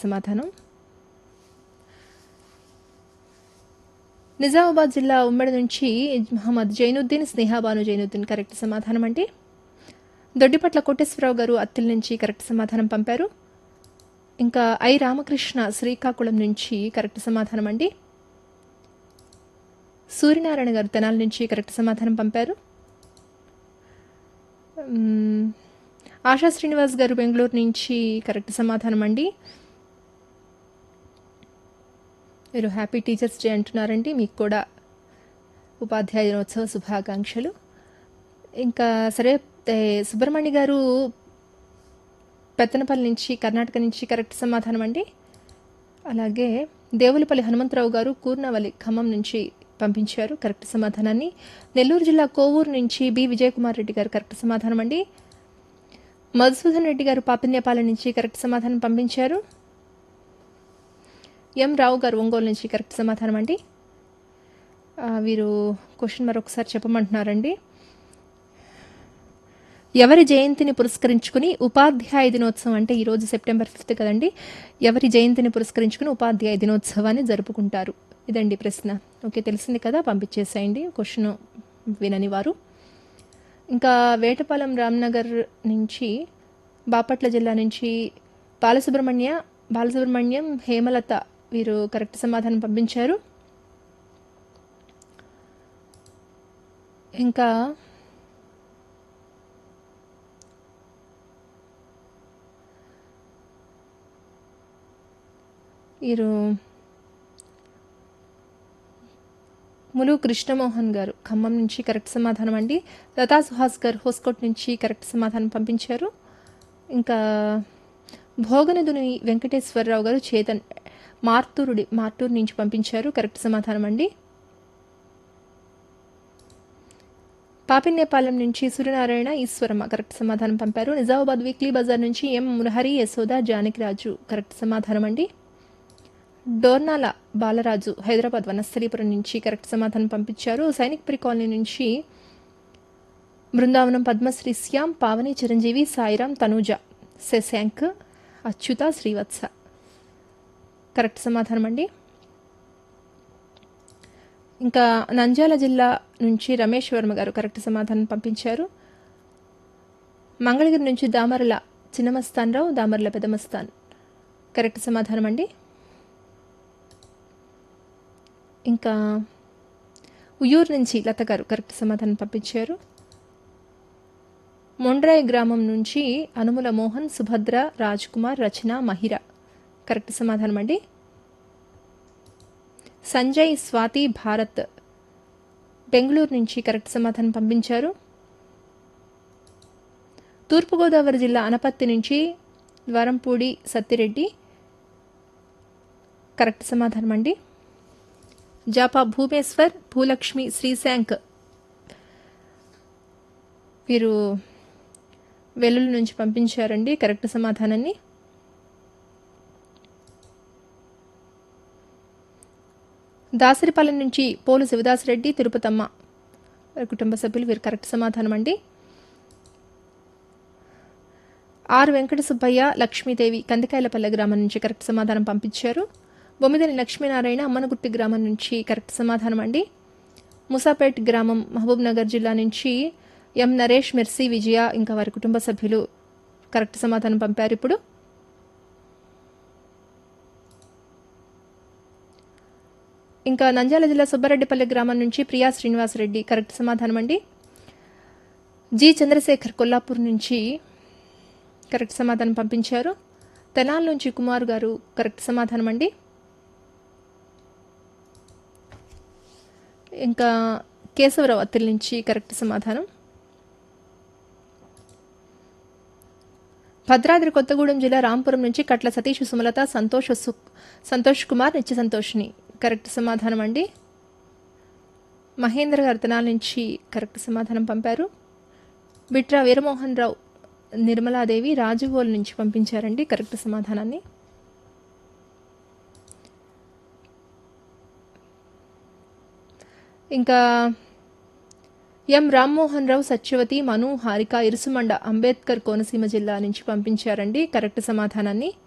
సమాధానం నిజామాబాద్ జిల్లా ఉమ్మడి నుంచి మహమ్మద్ జైనుద్దీన్ స్నేహాబాను జైనుద్దీన్ కరెక్ట్ సమాధానం అండి దొడ్డిపట్ల కోటేశ్వరరావు గారు అత్తిల్ నుంచి కరెక్ట్ సమాధానం పంపారు ఇంకా ఐ రామకృష్ణ శ్రీకాకుళం నుంచి కరెక్ట్ సమాధానం అండి సూర్యనారాయణ గారు తెనాల నుంచి కరెక్ట్ సమాధానం పంపారు మ్మ్. ఆశా శ్రీనివాస్ గారు బెంగళూరు నుంచి కరెక్ట్ సమాధానం అండి మీరు హ్యాపీ టీచర్స్ డే అంటున్నారండి మీకు కూడా ఉపాధ్యాయ దినోత్సవ శుభాకాంక్షలు ఇంకా సరే ఏ, సుబ్రహ్మణ్య గారు పెత్తనపల్లి నుంచి కర్ణాటక నుంచి కరెక్ట్ సమాధానం అండి అలాగే దేవులపల్లి హనుమంతరావు గారు కూర్నవల్లి ఖమ్మం నుంచి పంపించారు కరెక్ట్ సమాధానాన్ని నెల్లూరు జిల్లా కోవూరు నుంచి బి విజయకుమార్ రెడ్డి గారు కరెక్ట్ సమాధానం అండి మధుసూదన్ రెడ్డి గారు పాపిన్యపాలెం నుంచి కరెక్ట్ సమాధానం పంపించారు ఎం రావు గారు ఒంగోలు నుంచి కరెక్ట్ సమాధానం అండి ఆ, వీరు క్వశ్చన్ మరొకసారి చెప్పమంటున్నారండి ఎవరి జయంతిని పురస్కరించుకుని ఉపాధ్యాయ దినోత్సవం అంటే ఈరోజు సెప్టెంబర్ ఫిఫ్త్ కదండి ఎవరి జయంతిని పురస్కరించుకుని ఉపాధ్యాయ దినోత్సవాన్ని జరుపుకుంటారు ఇదండి ప్రశ్న ఓకే తెలిసింది కదా పంపించేసేయండి క్వశ్చన్ వినని వారు ఇంకా వేటపాలెం రామ్నగర్ నుంచి బాపట్ల జిల్లా నుంచి బాలసుబ్రహ్మణ్య బాలసుబ్రహ్మణ్యం హేమలత వీరు కరెక్ట్ సమాధానం పంపించారు ఇంకా వీరు ములు కృష్ణమోహన్ గారు ఖమ్మం నుంచి కరెక్ట్ సమాధానం అండి లతా సుహాస్ గారు హోస్కోట్ నుంచి కరెక్ట్ సమాధానం పంపించారు ఇంకా భోగనదుని వెంకటేశ్వరరావు గారు చేతన్ మార్తూరుడి మార్టూరు నుంచి పంపించారు కరెక్ట్ సమాధానం అండి పాపిన్నేపాలెం నుంచి సూర్యనారాయణ ఈశ్వరమ్మ కరెక్ట్ సమాధానం పంపారు నిజామాబాద్ వీక్లీ బజార్ నుంచి ఎం మురహరి యశోద జానకిరాజు కరెక్ట్ సమాధానం అండి డోర్నాల బాలరాజు హైదరాబాద్ వనస్థలీపురం నుంచి కరెక్ట్ సమాధానం పంపించారు సైనిక్పురి కాలనీ నుంచి బృందావనం పద్మశ్రీ శ్యామ్ పావని చిరంజీవి సాయిరాం తనూజ శశాంక్ అచ్యుత శ్రీవత్స కరెక్ట్ సమాధానం అండి ఇంకా నంద్యాల జిల్లా నుంచి రమేష్ వర్మ గారు కరెక్ట్ సమాధానం పంపించారు మంగళగిరి నుంచి దామర్ల చిన్నమస్తాన్ రావు దామర్ల పెదమస్తాన్ కరెక్ట్ సమాధానం అండి ఇంకా ఉయ్యూరు నుంచి లత గారు కరెక్ట్ సమాధానం పంపించారు మొండ్రాయి గ్రామం నుంచి అనుముల మోహన్ సుభద్ర రాజ్ కుమార్ రచన మహిర కరెక్ట్ సమాధానం అండి సంజయ్ స్వాతి భారత్ బెంగళూరు నుంచి కరెక్ట్ సమాధానం పంపించారు తూర్పుగోదావరి జిల్లా అనపత్తి నుంచి ద్వారంపూడి సత్తిరెడ్డి కరెక్ట్ సమాధానం అండి జాపా భూమేశ్వర్ భూలక్ష్మి శ్రీశాంక్ వీరు వెల్లుల నుంచి పంపించారండి కరెక్ట్ సమాధానాన్ని దాసరిపాలెం నుంచి పోలు శివదాసరెడ్డి తిరుపతమ్మ వారి కుటుంబ సభ్యులు వీరు కరెక్ట్ సమాధానం అండి ఆర్ వెంకట సుబ్బయ్య లక్ష్మీదేవి కందికాయలపల్లె గ్రామం నుంచి కరెక్ట్ సమాధానం పంపించారు బొమ్మిదని లక్ష్మీనారాయణ అమ్మనగుర్తి గ్రామం నుంచి కరెక్ట్ సమాధానం అండి ముసాపేట్ గ్రామం మహబూబ్ నగర్ జిల్లా నుంచి ఎం నరేష్ మెర్సీ విజయ ఇంకా వారి కుటుంబ సభ్యులు కరెక్ట్ సమాధానం పంపారు ఇప్పుడు ఇంకా నంద్యాల జిల్లా సుబ్బారెడ్డిపల్లి గ్రామం నుంచి ప్రియా శ్రీనివాసరెడ్డి కరెక్ట్ సమాధానం అండి జి చంద్రశేఖర్ కొల్లాపూర్ నుంచి కరెక్ట్ సమాధానం పంపించారు తెనాల నుంచి కుమార్ గారు కరెక్ట్ సమాధానం అండి ఇంకా కేశవరావు అత్తిల్ నుంచి కరెక్ట్ సమాధానం భద్రాద్రి కొత్తగూడెం జిల్లా రాంపురం నుంచి కట్ల సతీష్ సుమలత సంతోష్ సు సంతోష్ కుమార్ నిత్య సంతోష్ని కరెక్ట్ సమాధానం అండి మహేంద్ర గారు తెనాల నుంచి కరెక్ట్ సమాధానం పంపారు బిట్రా వీరమోహన్ రావు నిర్మలాదేవి రాజుగోల్ నుంచి పంపించారండి కరెక్ట్ సమాధానాన్ని ఇంకా ఎం రామ్మోహన్ రావు సత్యవతి మను హారిక ఇరుసుమండ అంబేద్కర్ కోనసీమ జిల్లా నుంచి పంపించారండి కరెక్ట్ సమాధానాన్ని